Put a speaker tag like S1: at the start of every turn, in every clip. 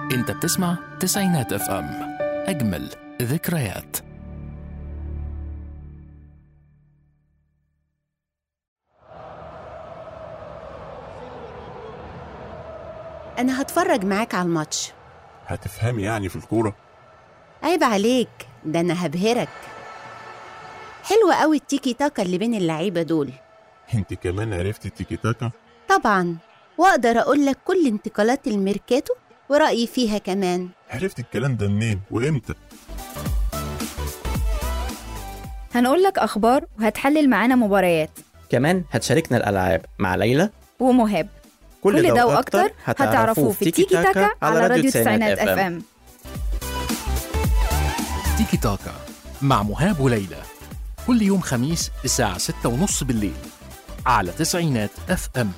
S1: انت بتسمع تسعينات اف ام اجمل ذكريات
S2: أنا هتفرج معاك على الماتش
S3: هتفهمي يعني في الكورة
S2: عيب عليك ده أنا هبهرك حلوة قوي التيكي تاكا اللي بين اللعيبة دول
S3: انت كمان عرفتي التيكي تاكا
S2: طبعا وأقدر أقول لك كل انتقالات الميركاتو ورأيي فيها كمان
S3: عرفتي الكلام ده منين وامتى
S4: هنقول لك أخبار وهتحلل معانا مباريات
S5: كمان هتشاركنا الألعاب مع ليلى
S4: ومهاب
S5: كل,
S4: كل ده وأكتر هتعرفوه في تيكي تاكا على راديو تسعينات اف ام
S1: تيكي تاكا مع مهاب وليلى كل يوم خميس الساعة ستة ونص بالليل على تسعينات اف ام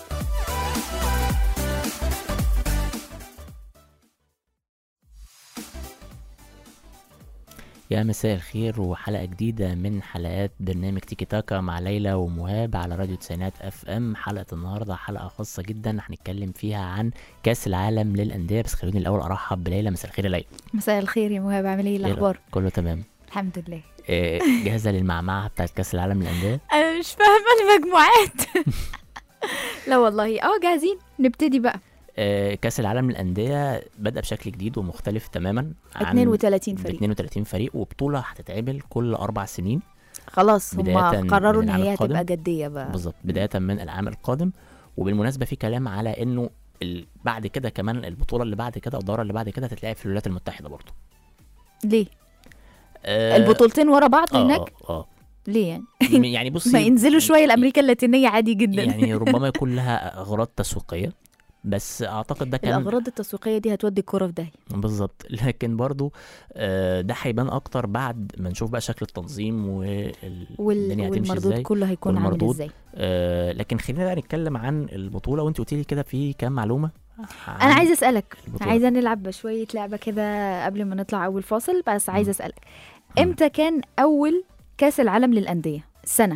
S6: يا مساء الخير وحلقة جديدة من حلقات برنامج تيكي تاكا مع ليلى ومهاب على راديو تسعينات اف ام حلقة النهاردة حلقة خاصة جدا هنتكلم فيها عن كأس العالم للأندية بس خلوني الأول أرحب بليلى مساء الخير يا ليلى
S4: مساء الخير يا مهاب عامل ايه الأخبار؟
S6: كله تمام
S4: الحمد لله
S6: آه، جاهزة للمعمعة بتاعت كأس العالم للأندية
S4: أنا مش فاهمة المجموعات لا والله اه جاهزين نبتدي بقى
S6: آه، كأس العالم للأندية بدأ بشكل جديد ومختلف تماما عن
S4: 32
S6: ب
S4: فريق
S6: 32 فريق وبطولة هتتعمل كل أربع سنين
S4: خلاص هم
S6: بداية من
S4: قرروا ان
S6: العام
S4: هي
S6: القادم.
S4: هتبقى جدية بقى
S6: بالظبط بداية من العام القادم وبالمناسبة في كلام على إنه ال- بعد كده كمان البطولة اللي بعد كده الدورة اللي بعد كده هتتلعب في الولايات المتحدة برضه
S4: ليه؟
S6: آه،
S4: البطولتين ورا بعض
S6: آه،
S4: هناك
S6: اه اه
S4: ليه يعني؟
S6: م- يعني بصي
S4: ما ينزلوا شوية لأمريكا اللاتينية عادي جدا
S6: يعني ربما يكون لها أغراض تسويقية بس أعتقد ده كان
S4: الأغراض التسويقية دي هتودي الكورة في داهية
S6: بالظبط لكن برضو آه، ده هيبان أكتر بعد ما نشوف بقى شكل التنظيم
S4: وال...
S6: والدنيا هتمشي
S4: والمردود
S6: ازاي
S4: كله هيكون عامل
S6: والمردود.
S4: ازاي
S6: آه، لكن خلينا بقى نتكلم عن البطولة وانت قلتي لي كده في كام معلومة
S4: انا
S6: عن
S4: عايزه اسالك
S6: البطولة.
S4: عايزه نلعب شويه لعبه كده قبل ما نطلع اول فاصل بس عايزه
S6: مم.
S4: اسالك امتى كان اول كاس العالم للانديه سنه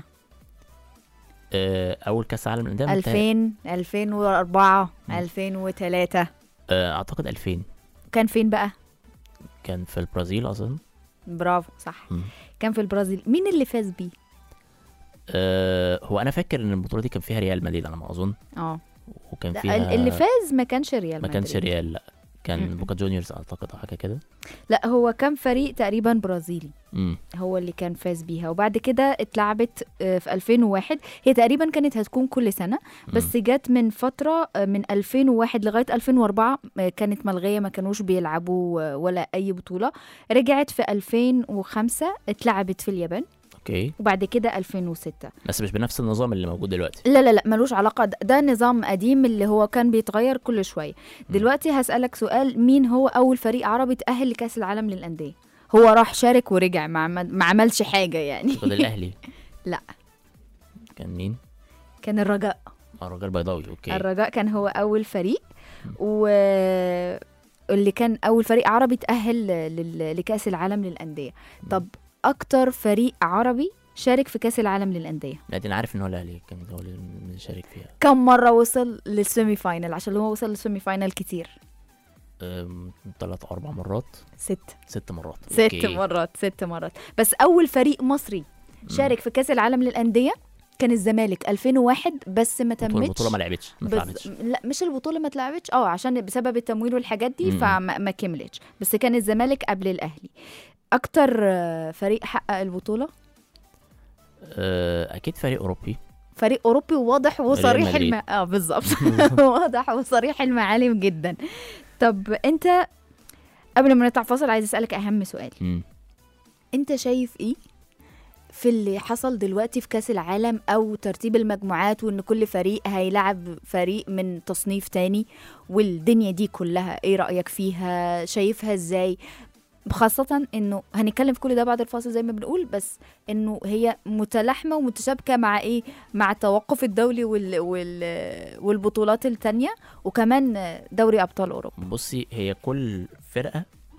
S6: آه، أول كأس عالم للأندية متهيأ-
S4: 2000 2004
S6: مم.
S4: 2003
S6: آه، أعتقد 2000
S4: كان فين بقى
S6: كان في البرازيل أظن
S4: برافو صح
S6: مم.
S4: كان في البرازيل مين اللي فاز بيه
S6: آه، هو أنا فاكر إن البطولة دي كان فيها ريال مدريد على ما أظن
S4: اه
S6: وكان
S4: ده
S6: فيها
S4: ال- اللي فاز ما كانش ريال
S6: ما كانش
S4: مدريد.
S6: ريال لا كان
S4: مم.
S6: بوكا جونيورز أعتقد أو حاجة كده
S4: لا هو كان فريق تقريبا برازيلي
S6: مم.
S4: هو اللي كان فاز بيها وبعد كده اتلعبت آه، في 2001 هي تقريبا كانت هتكون كل سنة بس جت من فترة آه، من 2001 لغاية 2004 آه، كانت ملغية ما كانوش بيلعبوا آه، ولا أي بطولة رجعت في 2005 اتلعبت في اليابان
S6: أوكي
S4: وبعد كده 2006
S6: بس مش بنفس النظام اللي موجود دلوقتي
S4: لا لا لا ملوش علاقة ده, ده نظام قديم اللي هو كان بيتغير كل شوية دلوقتي هسألك سؤال مين هو أول فريق عربي تأهل لكأس العالم للأندية هو راح شارك ورجع ما عمل- ما عملش حاجة يعني
S6: أعتقد الأهلي
S4: لا.
S6: كان مين؟
S4: كان الرجاء
S6: آه، الرجاء البيضاوي أوكي
S4: الرجاء كان هو أول فريق و اللي كان أول فريق عربي تأهل لل- لكأس العالم للأندية طب أكتر فريق عربي شارك في كأس العالم للأندية
S6: لا دي أنا عارف إن هو الأهلي كان هو اللي مشارك فيها
S4: كم مرة وصل للسيمي فاينل عشان هو وصل للسيمي فاينل كتير
S6: أم، تلات أو أربع مرات
S4: ست
S6: ست مرات
S4: ست
S6: أوكي.
S4: مرات ست مرات بس أول فريق مصري شارك في كأس العالم للأندية كان الزمالك 2001 بس ما
S6: البطولة-
S4: تمتش
S6: البطولة ما لعبتش ما
S4: بس
S6: اتلعبتش
S4: لا مش البطوله ما اتلعبتش اه عشان بسبب التمويل والحاجات دي
S6: مم.
S4: فما ما كملتش بس كان الزمالك قبل الاهلي اكتر آه، فريق حقق البطوله
S6: آه، أكيد فريق أوروبي
S4: فريق اوروبي واضح وصريح
S6: مدريد.
S4: الم... اه بالظبط واضح وصريح المعالم جدا طب انت قبل ما نطلع فاصل عايز اسالك اهم سؤال
S6: مم.
S4: انت شايف ايه في اللي حصل دلوقتي في كاس العالم او ترتيب المجموعات وان كل فريق هيلعب فريق من تصنيف تاني والدنيا دي كلها ايه رأيك فيها شايفها ازاي خاصة انه هنتكلم في كل ده بعد الفاصل زي ما بنقول بس انه هي متلاحمة ومتشابكة مع ايه مع التوقف الدولي وال وال والبطولات التانية وكمان دوري ابطال اوروبا
S6: بصي هي كل فرقة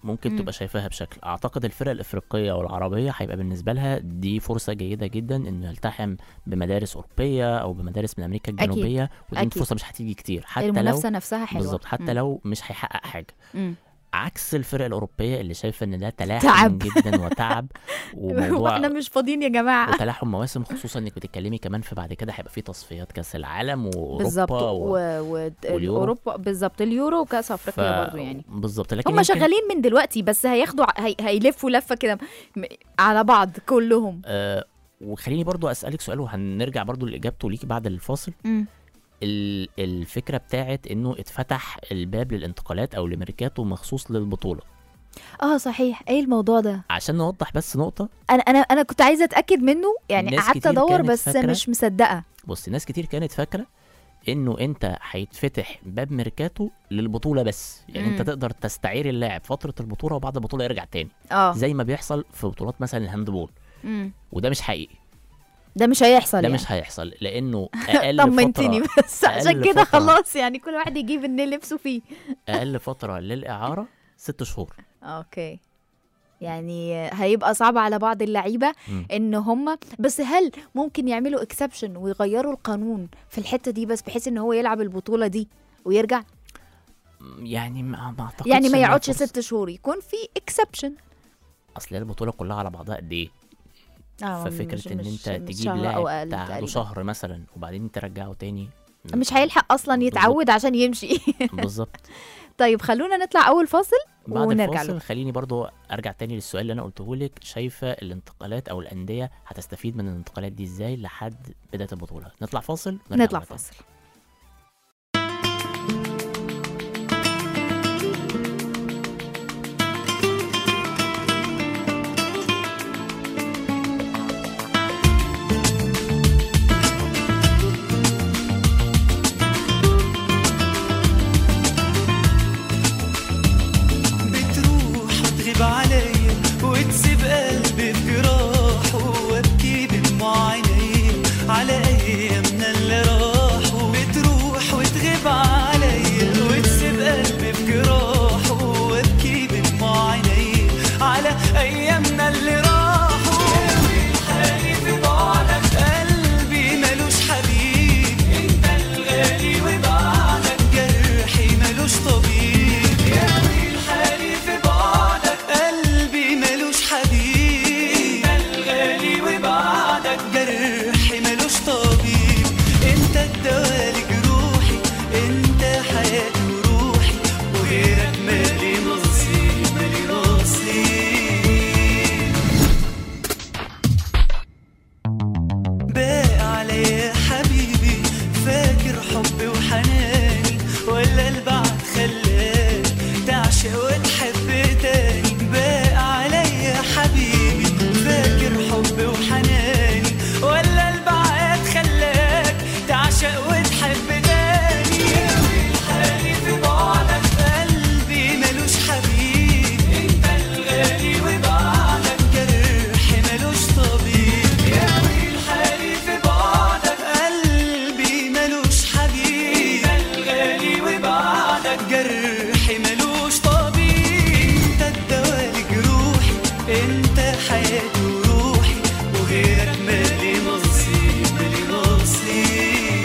S6: ممكن
S4: مم.
S6: تبقى شايفاها بشكل اعتقد الفرق الافريقيه والعربيه هيبقى بالنسبه لها دي فرصه جيده جدا انه يلتحم بمدارس اوروبيه او بمدارس من امريكا الجنوبيه ودي
S4: أكيد.
S6: فرصه مش هتيجي كتير حتى لو
S4: المنافسه نفسها حلوه
S6: بالظبط حتى
S4: مم.
S6: لو مش هيحقق حاجه
S4: مم.
S6: عكس الفرق الاوروبيه اللي شايفه ان ده تلاحم
S4: تعب.
S6: جدا وتعب وموضوع
S4: واحنا مش فاضيين يا جماعه
S6: وتلاحم مواسم خصوصا انك بتتكلمي كمان في بعد كده هيبقى في تصفيات كاس العالم
S4: بالظبط
S6: واوروبا
S4: و...
S6: و...
S4: و...
S6: واليورو.
S4: اوروبا بالظبط اليورو وكاس افريقيا برضه يعني
S6: بالظبط لكن
S4: هم
S6: يمكن-
S4: شغالين من دلوقتي بس هياخدوا ع- هي... هيلفوا لفه كده م- على بعض كلهم
S6: آه وخليني برضو اسالك سؤال وهنرجع برضو لاجابته ليكي بعد الفاصل
S4: مم.
S6: ال- الفكره بتاعت انه اتفتح الباب للانتقالات او لميركاتو مخصوص للبطوله
S4: اه صحيح ايه الموضوع ده
S6: عشان نوضح بس نقطه
S4: انا انا انا كنت عايزه اتاكد منه يعني
S6: ناس
S4: قعدت
S6: كتير
S4: ادور
S6: كانت
S4: بس
S6: فاكرة-
S4: مش مصدقه
S6: بص ناس كتير كانت فاكره انه انت هيتفتح باب ميركاتو للبطوله بس يعني انت
S4: مم.
S6: تقدر تستعير اللاعب فتره البطوله وبعد البطوله يرجع تاني
S4: اه
S6: زي ما بيحصل في بطولات مثلا الهاندبول
S4: مم.
S6: وده مش حقيقي
S4: ده مش هيحصل
S6: ده
S4: يعني.
S6: مش هيحصل لانه اقل
S4: طمنتني
S6: فتره
S4: بس عشان
S6: أقل
S4: كده
S6: فترة.
S4: خلاص يعني كل واحد يجيب اللي نفسه فيه
S6: اقل فتره للاعاره ست شهور
S4: اوكي يعني هيبقى صعب على بعض اللعيبه
S6: مم.
S4: ان هم بس هل ممكن يعملوا اكسبشن ويغيروا القانون في الحته دي بس بحيث ان هو يلعب البطوله دي ويرجع
S6: يعني ما ما اعتقدش
S4: يعني ما
S6: إنها
S4: يقعدش
S6: فرصة.
S4: ست شهور يكون في اكسبشن
S6: اصل هي البطوله كلها على بعضها قد ايه ففكره ان انت تجيب
S4: او
S6: لاعب
S4: اقل
S6: تقعده
S4: تقريبا
S6: شهر مثلا وبعدين ترجعه تاني
S4: مش هيلحق اصلا
S6: بالظبط.
S4: يتعود عشان يمشي
S6: بالظبط
S4: طيب خلونا نطلع اول فاصل
S6: بعد
S4: ونرجع
S6: الفاصل
S4: له
S6: خليني برضو ارجع تاني للسؤال اللي انا قلته لك شايفه الانتقالات او الانديه هتستفيد من الانتقالات دي ازاي لحد بدايه البطوله نطلع فاصل ونرجع
S4: نطلع
S6: مرة تانية.
S4: فاصل
S7: بتروح وتغيب عليا وتسيب قلبي بجراح وابكي بدموع عيني على ايامنا اللي راحوا بتروح وتغيب عليا وتسيب قلبي بجراح وابكي بدموع عيني على ايامنا اللي راحوا حالي في بعدك قلبي ملوش حبيب انت الغالي وبعدك جرحي ملوش طبيب يا ويل حالي في بعدك قلبي ملوش حبيب انت الغالي وبعدك جرحي ملوش طبيب انت الدواء لجروحي انت حياتي وروحي وغيرك مالي نصيب مالي نصيب باقي عليا حبيبي فاكر حبي وحناني ولا البعد خلاك تعشق وتحب تاني باقي عليا حبيبي فاكر حبي وحناني ولا البعد خلاك تعشق وتحب تاني يا ويل حالي في بعدك قلبي ملوش حبيب انت الغالي وبعدك جرحي ملوش طبيب يا ويل حالي في بعدك قلبي ملوش حبيب انت الغالي وبعدك جرحي ملوش طبيب انت الدواء لجروحي انت حياتي وروحي وغيرك مالي نصيب مالي نصيب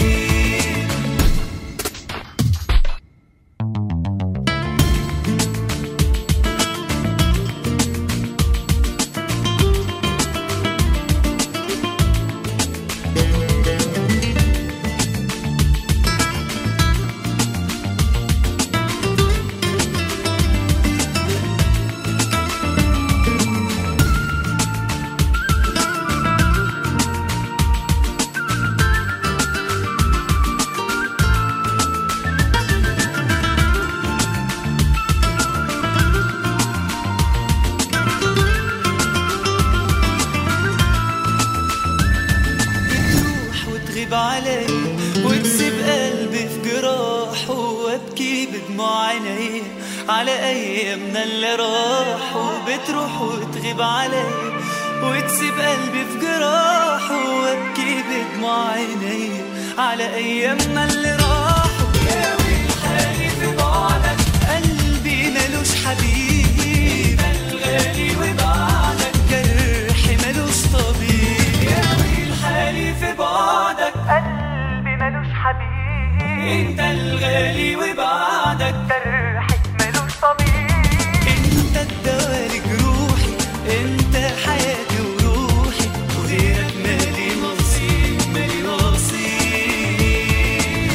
S7: بتروح وتغيب علي وتسيب قلبي في جراح وابكي بدموع عيني على ايامنا اللي راحوا بتروح وتغيب علي وتسيب قلبي في جراح وابكي بدموع عيني على ايامنا اللي راحوا يا ويل حالي في بعدك قلبي ملوش حبيب انت الغالي وبعدك جرحك ملوش طبيب انت الدواء لجروحي انت حياتي وروحي وغيرك مالي نصيب مالي نصيب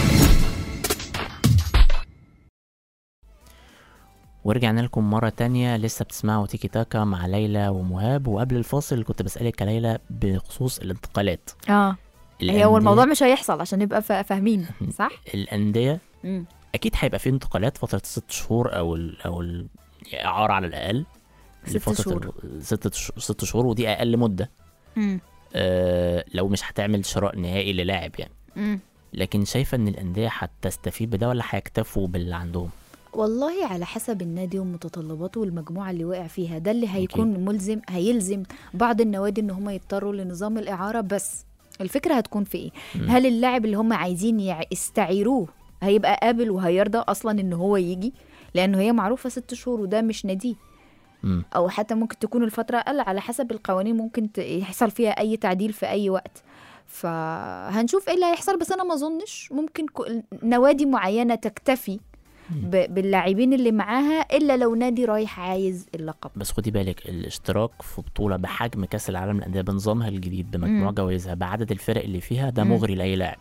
S6: ورجعنا لكم مرة تانية لسه بتسمعوا تيكي تاكا مع ليلى ومهاب وقبل الفاصل كنت بسألك يا ليلى بخصوص الانتقالات
S4: اه هي هو الموضوع مش هيحصل عشان نبقى فا- فاهمين صح؟
S6: الأندية
S4: مم.
S6: أكيد هيبقى في انتقالات فترة ست شهور أو ال أو ال إعارة على الأقل
S4: ست
S6: لفترة
S4: شهور.
S6: ال- ست ش- ست شهور ودي أقل مدة
S4: مم.
S6: أه لو مش هتعمل شراء نهائي للاعب يعني
S4: مم.
S6: لكن شايفة إن الأندية هتستفيد بده ولا هيكتفوا باللي عندهم؟
S4: والله على حسب النادي ومتطلباته والمجموعة اللي وقع فيها ده اللي هيكون ملزم هيلزم بعض النوادي ان هم يضطروا لنظام الإعارة بس الفكرة هتكون في ايه هل اللاعب اللي هم عايزين يع- يستعيروه هيبقى قابل وهيرضى اصلا ان هو يجي لانه هي معروفة ست شهور وده مش ناديه
S6: مم.
S4: او حتى ممكن تكون الفترة اقل على حسب القوانين ممكن ت- يحصل فيها اي تعديل في اي وقت فهنشوف ايه اللي هيحصل بس انا ما اظنش ممكن كو- نوادي معينة تكتفي ب- باللاعبين اللي معاها الا لو نادي رايح عايز اللقب
S6: بس خدي بالك الاشتراك في بطولة بحجم كأس العالم للأندية بنظامها الجديد بمجموع
S4: مم.
S6: جوائزها بعدد الفرق اللي فيها ده
S4: مم.
S6: مغري لأي لاعب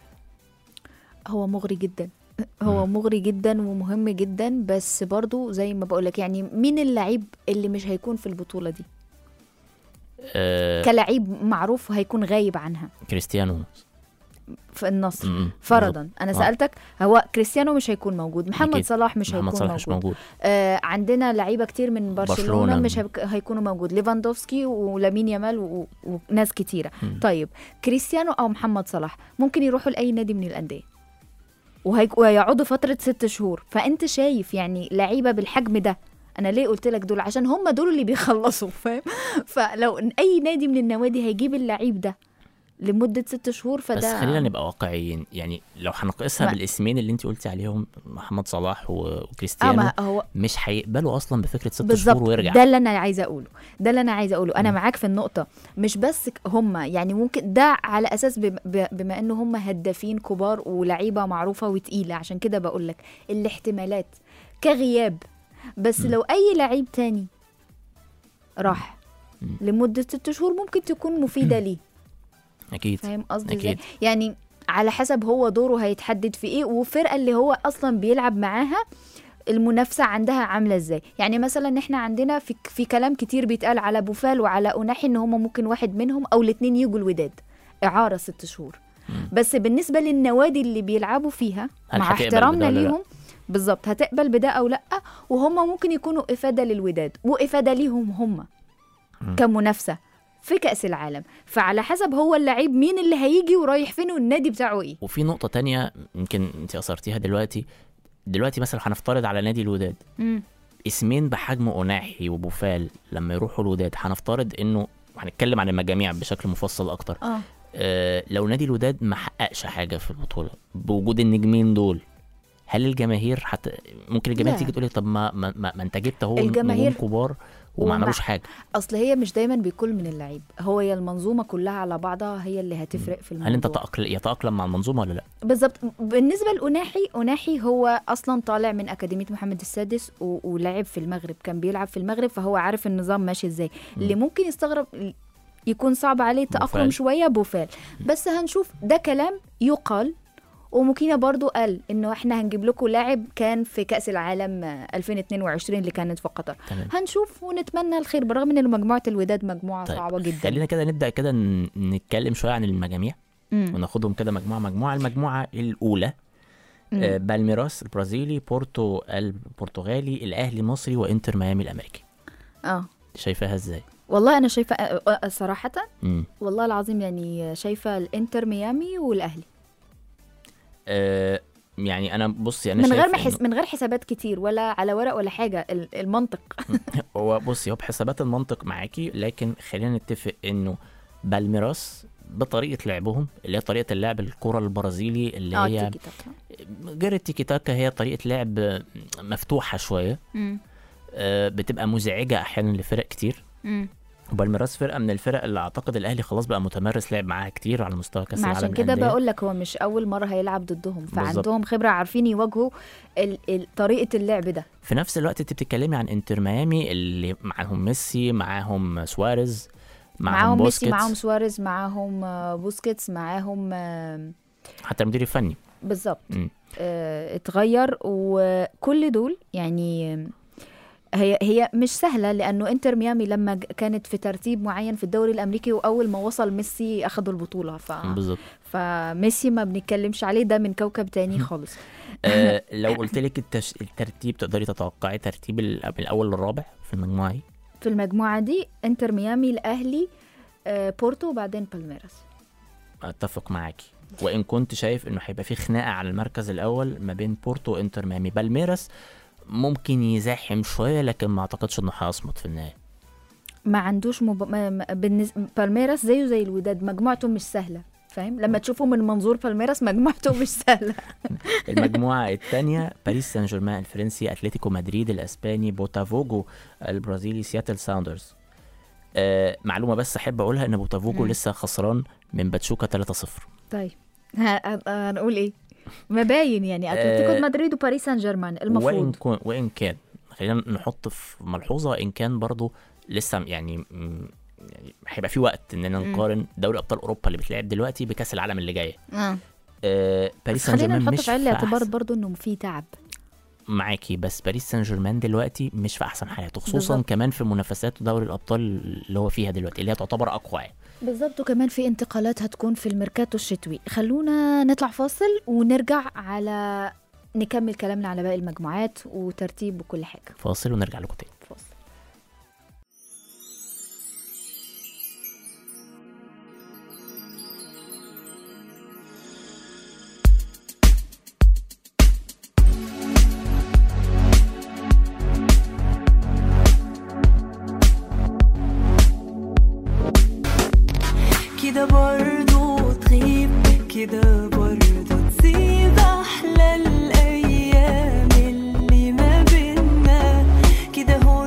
S4: هو مغري جدا هو مغري جدا ومهم جدا بس برضو زي ما بقولك يعني مين اللعيب اللي مش هيكون في البطولة دي
S6: آه
S4: كلاعب معروف هيكون غايب عنها
S6: كريستيانو
S4: في النصر
S6: م-م.
S4: فرضا انا
S6: آه.
S4: سالتك هو كريستيانو مش هيكون موجود محمد
S6: أكيد.
S4: صلاح مش
S6: محمد
S4: هيكون
S6: صلاح
S4: موجود,
S6: مش موجود
S4: آه عندنا لعيبه كتير من برشلونه,
S6: برشلونة.
S4: مش هيك- هيكونوا موجود ليفاندوفسكي ولامين يامال و- و- وناس كتيره
S6: مم.
S4: طيب كريستيانو او محمد صلاح ممكن يروحوا لاي نادي من الانديه وهيك- وهيقعدوا فتره ست شهور فانت شايف يعني لعيبه بالحجم ده انا ليه قلت لك دول عشان هم دول اللي بيخلصوا فاهم فلو إن اي نادي من النوادي هيجيب اللعيب ده لمده ست شهور فده
S6: بس خلينا نبقى واقعيين يعني لو هنقيسها
S4: ما-
S6: بالاسمين اللي انت قلتي عليهم محمد صلاح و-
S4: اه
S6: وكريستيانو
S4: ما هو
S6: مش هيقبلوا اصلا بفكره ست شهور
S4: بالظبط
S6: ويرجع
S4: ده اللي انا عايزه اقوله ده اللي انا عايزه اقوله انا
S6: مم.
S4: معاك في النقطه مش بس ك- هم يعني ممكن ده على اساس بم- ب- بما ان هم هدافين كبار ولعيبه معروفه وتقيله عشان كده بقول لك الاحتمالات كغياب بس
S6: مم.
S4: لو اي لعيب تاني راح
S6: مم.
S4: لمده ست شهور ممكن تكون مفيده ليه
S6: اكيد
S4: فاهم قصدي ازاي
S6: أكيد.
S4: يعني على حسب هو دوره هيتحدد في ايه والفرقه اللي هو اصلا بيلعب معاها المنافسه عندها عامله ازاي يعني مثلا احنا عندنا في في كلام كتير بيتقال على بوفال وعلى اوناحي ان هم ممكن واحد منهم او الاثنين يجوا الوداد اعاره ست شهور بس بالنسبه للنوادي اللي بيلعبوا فيها
S6: هل
S4: مع
S6: هتقبل
S4: احترامنا
S6: بده ولا لا؟
S4: ليهم بالظبط هتقبل بده او لا وهم ممكن يكونوا افاده للوداد وافاده ليهم هم
S6: مم.
S4: كمنافسه في كاس العالم فعلى حسب هو اللعيب مين اللي هيجي ورايح فين والنادي بتاعه ايه
S6: وفي نقطه تانية يمكن انت اثرتيها دلوقتي دلوقتي مثلا هنفترض على نادي الوداد
S4: مم.
S6: اسمين بحجم اوناحي وبوفال لما يروحوا الوداد هنفترض انه هنتكلم عن المجاميع بشكل مفصل اكتر
S4: اه
S6: آه لو نادي الوداد ما حققش حاجه في البطوله بوجود النجمين دول هل الجماهير حت... ممكن الجماهير
S4: لا.
S6: تيجي تقول لك طب ما ما, ما, ما انت جبت اهو
S4: الجماهير-
S6: نجوم كبار وما
S4: ومع-
S6: عملوش حاجه
S4: اصل هي مش دايما بيكون من اللعيب هو هي المنظومه كلها على بعضها هي اللي هتفرق في الموضوع
S6: هل انت تأقل... يتاقلم مع المنظومه ولا لا
S4: بالظبط بالنسبه لأناحي أناحي هو اصلا طالع من اكاديميه محمد السادس و... ولعب في المغرب كان بيلعب في المغرب فهو عارف النظام ماشي ازاي اللي ممكن يستغرب يكون صعب عليه التاقلم
S6: بوفال.
S4: شويه بوفال بس هنشوف ده كلام يقال ومكينة برضو قال انه احنا هنجيب لكم لاعب كان في كأس العالم آه، 2022 اللي كانت في قطر
S6: تمام
S4: هنشوف ونتمنى الخير برغم ان مجموعة الوداد مجموعة
S6: طيب،
S4: صعبة جدا
S6: خلينا كده نبدا كده ن- نتكلم شويه عن المجاميع
S4: مم.
S6: وناخدهم كده مجموعه مجموعه المجموعه الاولى
S4: مم.
S6: آه بالميراس البرازيلي بورتو البرتغالي الاهلي المصري وانتر ميامي الامريكي
S4: اه
S6: شايفاها ازاي
S4: والله انا شايفة آه، آه، صراحة
S6: امم
S4: والله العظيم يعني شايفة الانتر ميامي والاهلي
S6: آه يعني انا بص يعني
S4: من
S6: شايف
S4: غير ما
S6: إنه-
S4: حس من غير حسابات كتير ولا على ورق ولا حاجة ال- المنطق
S6: هو بصي هو بحسابات المنطق معاكي لكن خلينا نتفق انه بالميراس بطريقه لعبهم اللي هي طريقه اللعب الكره البرازيلي اللي
S4: اه
S6: هي
S4: تيكي تاكا
S6: غير التيكي تاكا هي طريقه لعب مفتوحه شويه
S4: مم.
S6: آه، بتبقى مزعجه احيانا لفرق كتير
S4: مم.
S6: وبالميراس فرقه من الفرق اللي اعتقد الاهلي خلاص بقى متمرس لعب معاها كتير على مستوى كاس
S4: ما
S6: العالم
S4: عشان كده
S6: للأندية.
S4: بقول لك هو مش اول مره هيلعب ضدهم
S6: بالظبط.
S4: فعندهم خبره عارفين يواجهوا ال- ال- طريقه اللعب ده
S6: في نفس الوقت انت بتتكلمي عن انتر ميامي اللي معاهم ميسي معاهم سواريز معاهم,
S4: معاهم ميسي
S6: بوسكيتس
S4: معاهم سواريز معاهم آه، بوسكيتس معاهم آه،
S6: حتى المدير الفني
S4: بالظبط
S6: مم.
S4: آه، اتغير وكل دول يعني آه، هي هي مش سهله لانه انتر ميامي لما ج- كانت في ترتيب معين في الدوري الامريكي واول ما وصل ميسي اخدوا البطوله ف
S6: بالظبط
S4: فميسي ما بنتكلمش عليه ده من كوكب تاني خالص
S6: آه لو قلت لك التش... الترتيب تقدري تتوقعي ترتيب ال- من الاول للرابع في المجموعه دي
S4: في المجموعه دي انتر ميامي الاهلي آه، بورتو وبعدين بالميراس
S6: اتفق معاكي وان كنت شايف انه هيبقى في خناقه على المركز الاول ما بين بورتو وانتر ميامي بالميراس ممكن يزاحم شويه لكن ما اعتقدش انه هيصمت في النهايه
S4: ما عندوش مب... ما... ما- بالنسبة بالميراس زيه زي الوداد مجموعته مش سهله فاهم لما تشوفه من منظور بالميراس مجموعته مش سهله
S6: المجموعه الثانيه باريس سان جيرمان الفرنسي اتلتيكو مدريد الاسباني بوتافوجو البرازيلي سياتل ساوندرز آه معلومه بس احب اقولها ان بوتافوجو
S4: مم.
S6: لسه خسران من باتشوكا 3-0
S4: طيب ه- هنقول ايه ما باين يعني اتلتيكو
S6: آه،
S4: مدريد وباريس سان جيرمان
S6: وان
S4: المفروض
S6: كون وان كان خلينا نحط في ملحوظه ان كان برضو لسه يعني م- يعني هيبقى في وقت اننا
S4: مم.
S6: نقارن دوري ابطال اوروبا اللي بيتلعب دلوقتي بكاس العالم اللي جايه
S4: آه.
S6: آه باريس
S4: بس
S6: سان
S4: خلينا
S6: جيرمان
S4: نحط
S6: مش
S4: في عين الاعتبار
S6: أحسن-
S4: برضو انه في تعب
S6: معاكي بس باريس سان جيرمان دلوقتي مش في احسن حالاته خصوصا
S4: بالظبط.
S6: كمان في منافسات دوري الابطال اللي هو فيها دلوقتي اللي هي تعتبر اقوى يعني.
S4: بالظبط وكمان في انتقالات هتكون في الميركاتو الشتوي خلونا نطلع فاصل ونرجع على نكمل كلامنا على باقي المجموعات وترتيب وكل حاجه
S6: فاصل ونرجع لكم تاني
S4: فاصل
S8: كده برضو تغيب كده برضو تسيب أحلى الأيام اللي ما بينا كده هو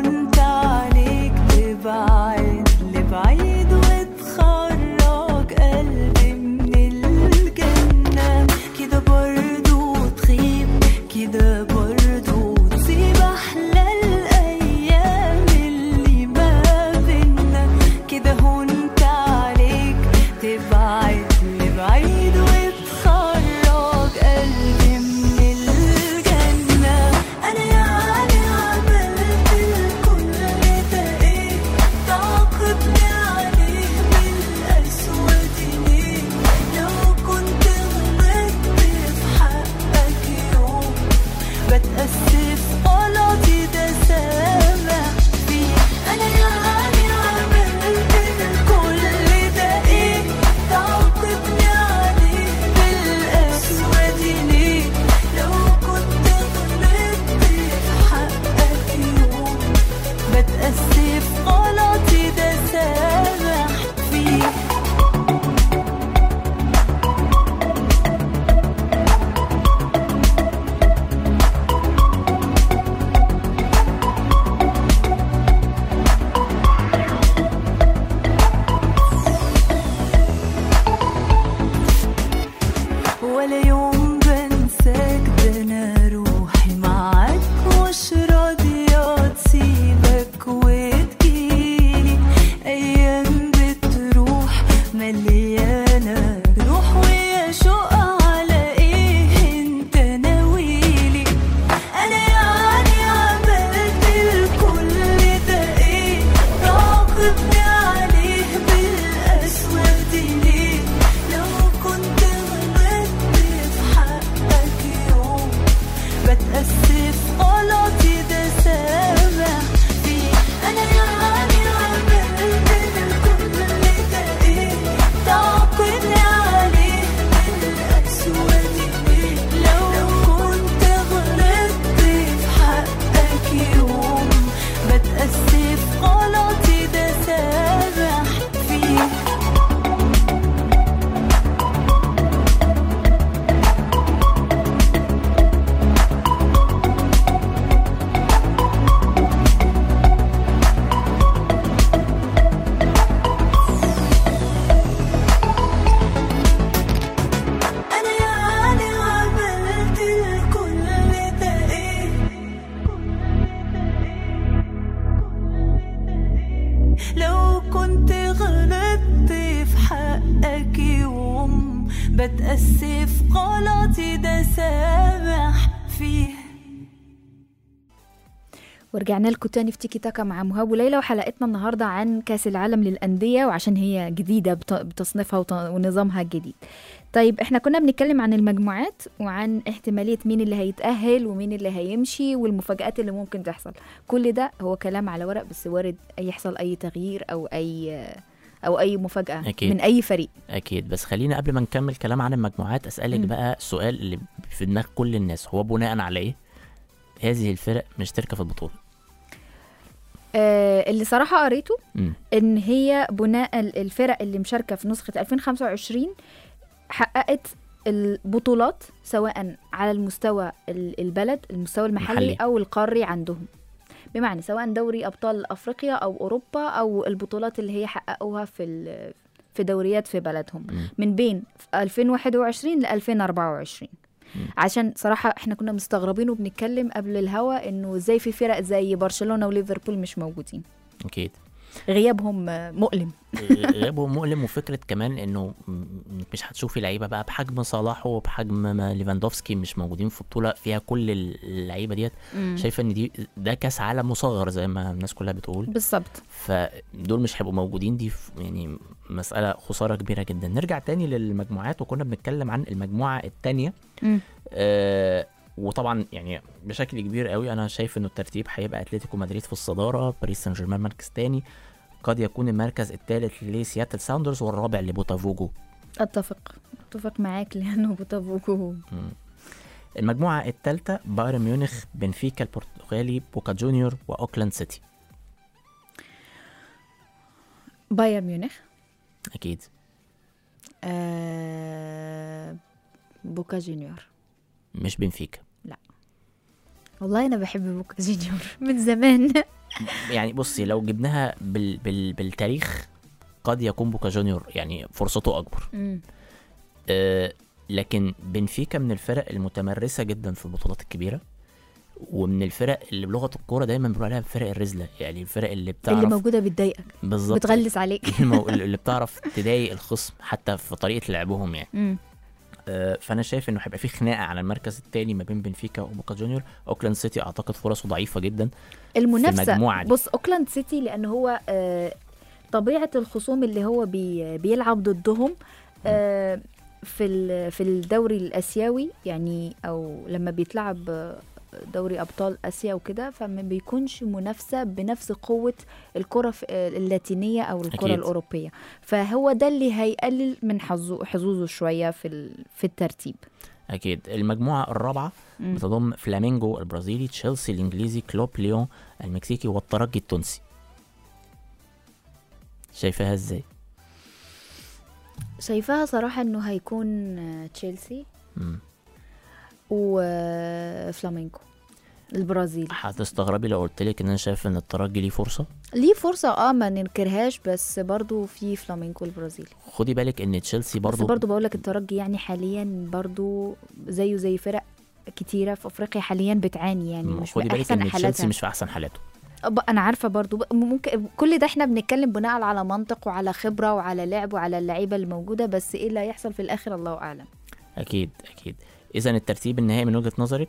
S8: كده سامح فيه
S4: ورجعنا لكم تاني في تيكي تاكا مع مهاب وليلى وحلقتنا النهارده عن كاس العالم للانديه وعشان هي جديده بت- بتصنيفها وت- ونظامها الجديد. طيب احنا كنا بنتكلم عن المجموعات وعن احتماليه مين اللي هيتاهل ومين اللي هيمشي والمفاجات اللي ممكن تحصل. كل ده هو كلام على ورق بس وارد يحصل اي تغيير او اي او اي مفاجاه
S6: أكيد.
S4: من اي فريق.
S6: اكيد بس خلينا قبل ما نكمل كلام عن المجموعات اسالك
S4: مم.
S6: بقى سؤال اللي في دماغ كل الناس هو بناء على ايه هذه الفرق مشتركه في البطوله
S4: آه اللي صراحه قريته
S6: مم.
S4: ان هي بناء ال- الفرق اللي مشاركه في نسخه 2025 حققت البطولات سواء على المستوى ال- البلد المستوى المحلي
S6: محلي.
S4: او القاري عندهم بمعنى سواء دوري ابطال افريقيا او اوروبا او البطولات اللي هي حققوها في ال- في دوريات في بلدهم
S6: مم.
S4: من بين 2021 ل 2024 عشان صراحة احنا كنا مستغربين وبنتكلم قبل الهوا انه ازاي في فرق زي برشلونة وليفربول مش موجودين
S6: اكيد
S4: غيابهم آه، مؤلم
S6: غيابه مؤلم وفكره كمان انه م- إنك مش هتشوفي لعيبه بقى بحجم صلاح وبحجم ما ليفاندوفسكي مش موجودين في بطوله فيها كل اللعيبه ديت شايفه ان دي ده كاس عالم مصغر زي ما الناس كلها بتقول
S4: بالظبط
S6: فدول مش هيبقوا موجودين دي ف- يعني مسألة خسارة كبيرة جدا نرجع تاني للمجموعات وكنا بنتكلم عن المجموعة التانية
S4: مم.
S6: آه وطبعا يعني بشكل كبير قوي انا شايف انه الترتيب هيبقى اتلتيكو مدريد في الصدارة باريس سان جيرمان مركز تاني قد يكون المركز الثالث لسياتل ساوندرز والرابع لبوتافوجو
S4: اتفق اتفق معاك لانه بوتافوكو
S6: المجموعة الثالثة بايرن ميونخ بنفيكا البرتغالي بوكا جونيور واوكلاند سيتي
S4: بايرن ميونخ
S6: اكيد
S4: آه بوكا جونيور
S6: مش بنفيكا
S4: والله انا بحب بوكا جونيور من زمان
S6: يعني بصي لو جبناها بال بال بالتاريخ قد يكون بوكا جونيور يعني فرصته اكبر
S4: مم.
S6: أه لكن بنفيكا من الفرق المتمرسه جدا في البطولات الكبيره ومن الفرق اللي بلغه الكوره دايما بيقولوا عليها فرق الرزله يعني الفرق اللي بتعرف
S4: اللي موجوده بتضايقك
S6: بالظبط
S4: بتغلس عليك
S6: المو- اللي بتعرف تضايق الخصم حتى في طريقه لعبهم يعني
S4: مم.
S6: أه فانا شايف انه هيبقى في خناقه على المركز الثاني ما بين بنفيكا وبوكا جونيور اوكلاند سيتي اعتقد فرصه ضعيفه جدا
S4: المنافسه
S6: المجموعة دي.
S4: بص اوكلاند سيتي لان هو آه طبيعه الخصوم اللي هو بي بيلعب ضدهم آه في ال- في الدوري الاسيوي يعني او لما بيتلعب آه، دوري ابطال اسيا وكده فما بيكونش منافسه بنفس قوه الكره في- آه، اللاتينيه او الكره
S6: أكيد.
S4: الاوروبيه فهو ده اللي هيقلل من حظه حظوظه شويه في ال- في الترتيب
S6: اكيد المجموعه الرابعه
S4: مم.
S6: بتضم فلامينجو البرازيلي تشيلسي الانجليزي كلوب ليون المكسيكي والترجي التونسي شايفاها ازاي
S4: شايفاها صراحه انه هيكون آه، تشيلسي
S6: مم.
S4: وفلامينكو البرازيلي
S6: هتستغربي لو قلت لك ان انا شايف ان الترجي ليه فرصه
S4: ليه فرصة اه ما ننكرهاش بس برضو في فلامينكو البرازيلي
S6: خدي بالك ان تشيلسي
S4: برضو
S6: برضو
S4: بس برضو بقولك الترجي يعني حاليا برضو زيه زي فرق كتيرة في افريقيا حاليا بتعاني يعني
S6: مم،
S4: مش
S6: خدي بالك
S4: بأحسن
S6: ان تشيلسي
S4: حالاتها
S6: مش في احسن حالاته
S4: ب- انا عارفة برضو ب- ممكن كل ده احنا بنتكلم بناء على منطق وعلى خبرة وعلى لعب وعلى اللعيبة اللي موجودة بس ايه اللي هيحصل في الاخر الله اعلم
S6: اكيد اكيد اذا الترتيب النهائي من وجهه نظرك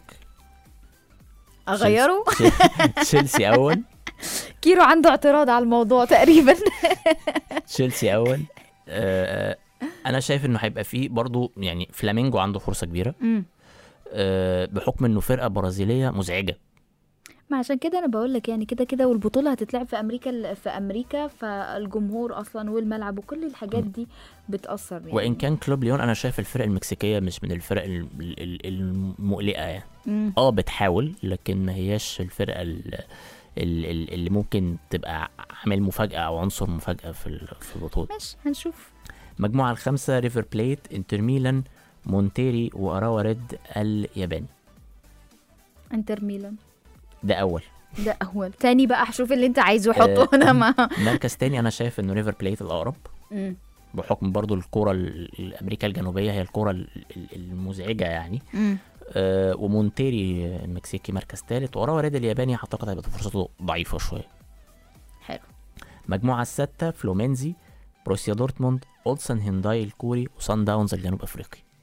S4: اغيره
S6: تشيلسي اول
S4: كيرو عنده اعتراض على الموضوع تقريبا
S6: تشيلسي اول آه آه، انا شايف انه هيبقى فيه برضو يعني فلامينجو عنده فرصه كبيره
S4: مم.
S6: آه بحكم انه فرقه برازيليه مزعجه
S4: ما عشان كده انا بقول لك يعني كده كده والبطوله هتتلعب في امريكا في امريكا فالجمهور اصلا والملعب وكل الحاجات دي بتاثر يعني
S6: وان كان كلوب ليون انا شايف الفرق المكسيكيه مش من الفرق ال- ال- المقلقه يعني
S4: مم.
S6: اه بتحاول لكن ما هياش الفرقه ال- ال- ال- اللي ممكن تبقى عامل مفاجاه او عنصر مفاجاه في ال- في البطوله
S4: ماشي هنشوف
S6: المجموعه الخامسه ريفر بليت انتر ميلان مونتيري واراوا ريد الياباني
S4: انتر ميلان
S6: ده اول
S4: ده اول تاني بقى هشوف اللي انت عايزه حطه انا ما
S6: مركز تاني انا شايف انه ريفر بليت الاقرب
S4: مم.
S6: بحكم برضو الكرة ال- الامريكا الجنوبيه هي الكرة ال- ال- المزعجه يعني
S4: مم.
S6: آه ومونتيري المكسيكي مركز ثالث وراوا ريد الياباني اعتقد هيبقى فرصته ضعيفه شويه
S4: حلو
S6: المجموعه السادسه فلومينزي بروسيا دورتموند اولسن هينداي الكوري وسان داونز الجنوب افريقي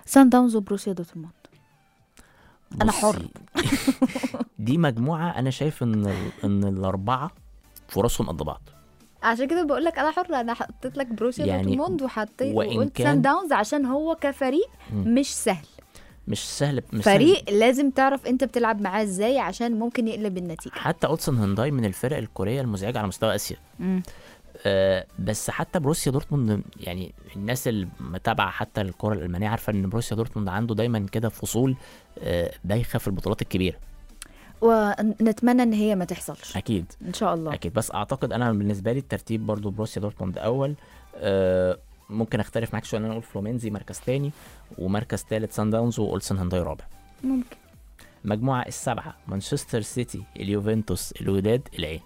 S4: سان داونز وبروسيا دورتموند أنا
S6: بصي،
S4: حر.
S6: دي مجموعه انا شايف ان ال- ان الاربعه فرصهم قد بعض
S4: عشان كده بقول لك انا حره انا حطيت لك بروسيا
S6: يعني
S4: دورتموند وحطيت
S6: وإن
S4: وقلت
S6: كان-
S4: سان داونز عشان هو كفريق
S6: مم.
S4: مش سهل
S6: مش سهل مش سهل.
S4: فريق لازم تعرف انت بتلعب معاه ازاي عشان ممكن يقلب النتيجه
S6: حتى اولسن هونداي من الفرق الكوريه المزعجه على مستوى اسيا
S4: مم.
S6: آه بس حتى بروسيا دورتموند يعني الناس اللي متابعه حتى الكره الالمانيه عارفه ان بروسيا دورتموند عنده دايما كده فصول آه بايخه في البطولات الكبيره
S4: ونتمنى ان هي ما تحصلش
S6: اكيد
S4: ان شاء الله
S6: اكيد بس اعتقد انا بالنسبه لي الترتيب برضو بروسيا دورتموند اول آه ممكن اختلف معاك شويه ان انا اقول فلومينزي مركز تاني ومركز تالت سان داونز واولسن هونداي رابع
S4: ممكن
S6: مجموعه السبعه مانشستر سيتي اليوفنتوس الوداد العين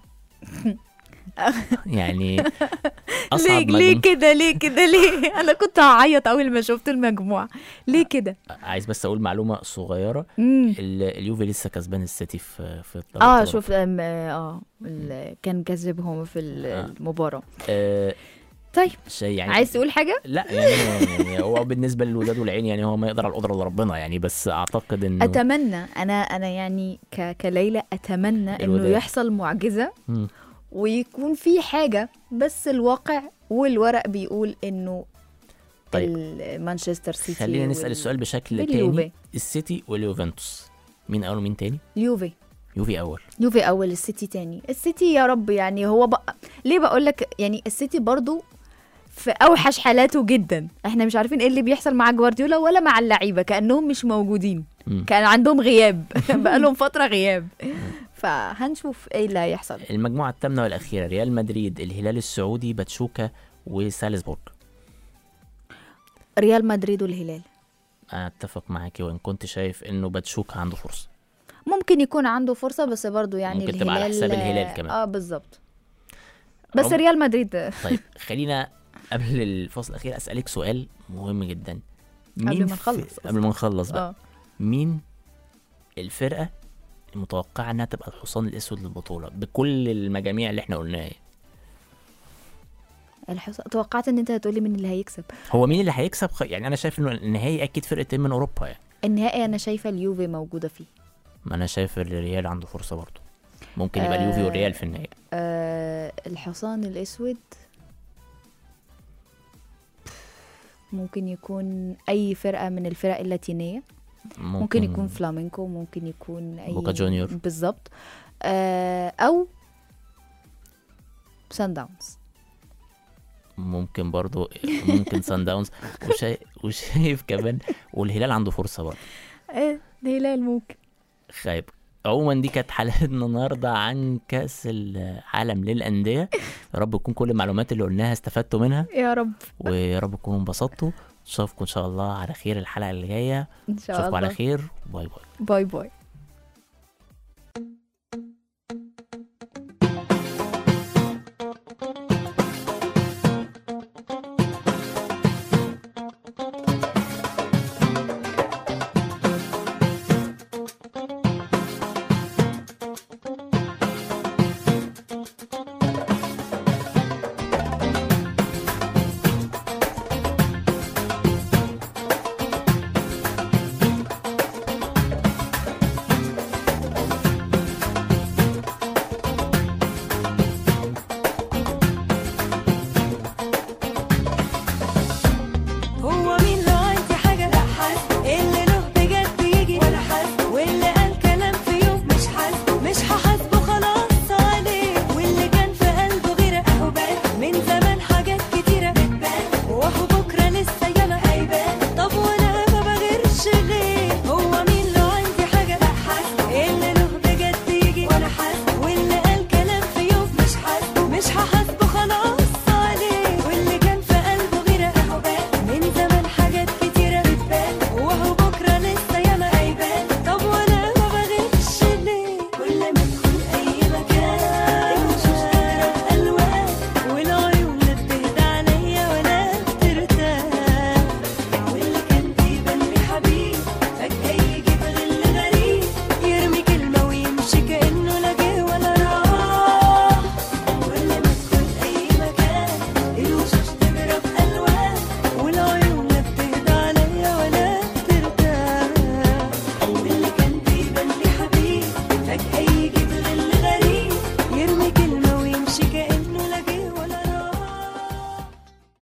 S6: يعني اصعب
S4: ليه ليه
S6: مجموعة-
S4: كده ليه كده ليه انا كنت هعيط اول ما شفت المجموعه ليه كده
S6: عايز بس اقول معلومه صغيره
S4: مم.
S6: ال- اليوفي لسه كسبان السيتي في في الدوري
S4: اه
S6: الأوروبي.
S4: شوف اه آه، ال- كان كسبهم في ال-
S6: آه.
S4: المباراه
S6: آه
S4: طيب
S6: شيء يعني
S4: عايز تقول حاجه
S6: لا يعني, يعني هو بالنسبه للوداد والعين يعني هو ما يقدر على القدره الا ربنا يعني بس اعتقد انه
S4: اتمنى انا انا يعني ك... كليلى اتمنى انه
S6: الوداد.
S4: يحصل معجزه
S6: مم.
S4: ويكون في حاجه بس الواقع والورق بيقول انه
S6: طيب.
S4: ال- مانشستر سيتي
S6: خلينا نسال
S4: وال-
S6: السؤال بشكل
S4: واليوفي.
S6: تاني السيتي واليوفنتوس مين اول ومين تاني
S4: اليوفي
S6: يوفي اول
S4: يوفي اول السيتي تاني السيتي يا رب يعني هو بقى ليه بقول لك يعني السيتي برضو في اوحش حالاته جدا احنا مش عارفين ايه اللي بيحصل مع جوارديولا ولا مع اللعيبه كانهم مش موجودين
S6: مم.
S4: كان عندهم غياب بقالهم فتره غياب فهنشوف ايه اللي هيحصل
S6: المجموعه الثامنه والاخيره ريال مدريد الهلال السعودي باتشوكا وسالزبورج
S4: ريال مدريد والهلال
S6: انا اتفق معاكي وان كنت شايف انه باتشوكا عنده فرصه
S4: ممكن يكون عنده فرصه بس برضو يعني
S6: ممكن
S4: الهلال
S6: تبقى على حساب الهلال كمان.
S4: اه بالظبط بس
S6: عم-
S4: ريال مدريد
S6: طيب خلينا قبل الفصل الاخير اسالك سؤال مهم جدا
S4: قبل ما
S6: في-
S4: نخلص
S6: قبل ما نخلص بقى
S4: اه
S6: مين الفرقه المتوقعه انها تبقى الحصان الاسود للبطوله بكل المجاميع اللي احنا قلناها
S4: الحص... توقعت ان انت هتقولي مين اللي هيكسب
S6: هو مين اللي هيكسب خ... يعني انا شايف انه النهائي اكيد فرقتين من اوروبا يعني
S4: النهائي انا شايفه اليوفي موجوده فيه
S6: ما انا شايف الريال عنده فرصه برضه ممكن يبقى
S4: آه.
S6: اليوفي والريال في النهائي
S4: آه الحصان الاسود ممكن يكون اي فرقه من الفرق اللاتينيه
S6: ممكن,
S4: ممكن يكون فلامينكو ممكن يكون اي
S6: بوكا جونيور.
S4: بالظبط آه او سان داونز
S6: ممكن برضه ممكن سان داونز وشايف وشايف كمان والهلال عنده فرصه برضه
S4: آه الهلال ممكن
S6: خايب عموما دي كانت حلقتنا النهارده عن كاس العالم للانديه يا رب تكون كل المعلومات اللي قلناها استفدتوا منها
S4: يا رب
S6: ويا رب تكونوا انبسطتوا نشوفكم ان شاء الله على خير الحلقه اللي جايه
S4: ان شاء
S6: نشوفكم على
S4: الله
S6: خير باي باي
S4: باي باي